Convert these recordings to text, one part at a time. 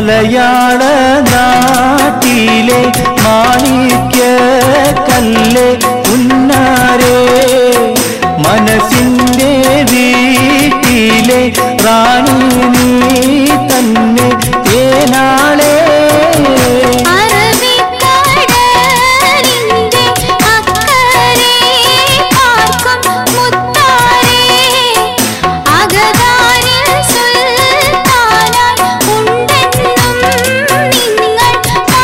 മലയാള നാട്ടിലെ മാണിക്യ കല്ല് ഉന്നാരേ മനസ്സിന്റെ വീട്ടിലെ റാണി നീ തന്നെ ഏനാളേ അറബിക്കടലിന്റെ അക്കരെ പാർക്കും മുത്താരേ അകതാരിൽ സുൽത്താനായി ഉണ്ടെന്നും നിങ്ങൾ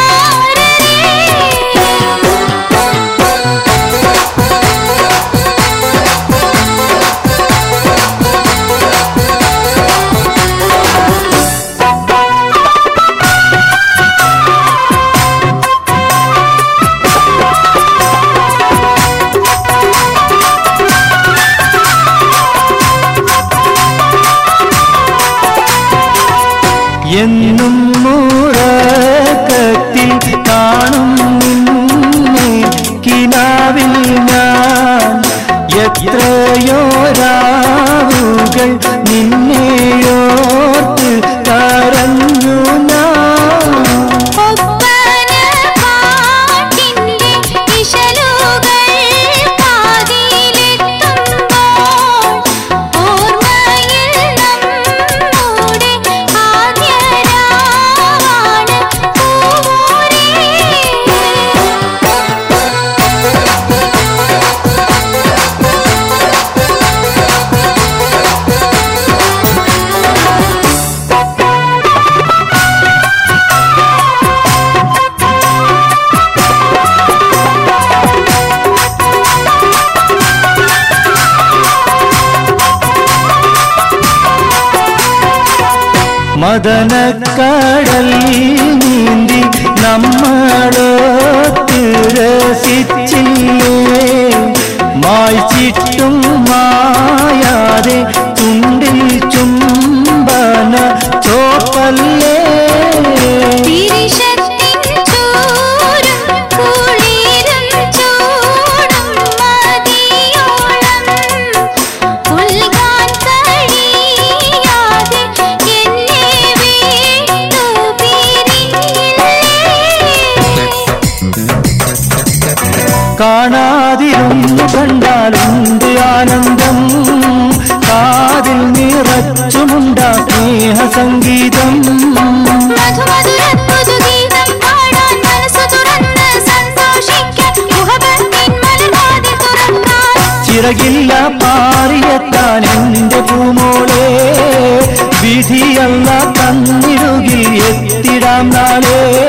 എന്നും മുറക്കത്തിൽ കാണും നിന്നെ കിനാവിൽ ഞാൻ എത്രയോ രാവുകൾ നിന്നെയോർത്ത് കരഞ്ഞു ഞാൻ ഒപ്പന പാട്ടിന്റെ ഇശലുകൾ കാതിലെത്തുമ്പോൾ ഓർമ്മയിൽ നമ്മുടെ ആദ്യരാവാണ് പൂവോരേ മദനക്കടൽ നീന്തി നമ്മളൊത്ത് രസിച്ചില്ലേ മായ്ച്ചിട്ടും മായാതെ ചുണ്ടിൽ ചുംബന ചോപ്പല്ലേ തിരിശത്തിൻ ചൂരും കുളിരും ചൂടും മതിയോളം ഉൽകാൻ കഴിയാതെ എന്നെ വീട്ടു പിരിഞ്ഞില്ലേ കാണാതിരുന്നു കണ്ടാലുണ്ട് ആനന്ദം കാതിൽ നിറച്ചുമുണ്ടാ സ്നേഹസംഗീതം മധുമധുരപ്പുതുഗീതം പാടാൻ മനസ്സു തുറന്ന് സന്തോഷിക്കാൻ മുഹബത്തിൻ മലർവാതിൽ തുറക്കാൻ ചിറകില്ല പാറിയെത്താൻ എന്റെ പൂമോളെ വിധിയല്ല തന്നിടുകിൽ എത്തിടാം നാളേ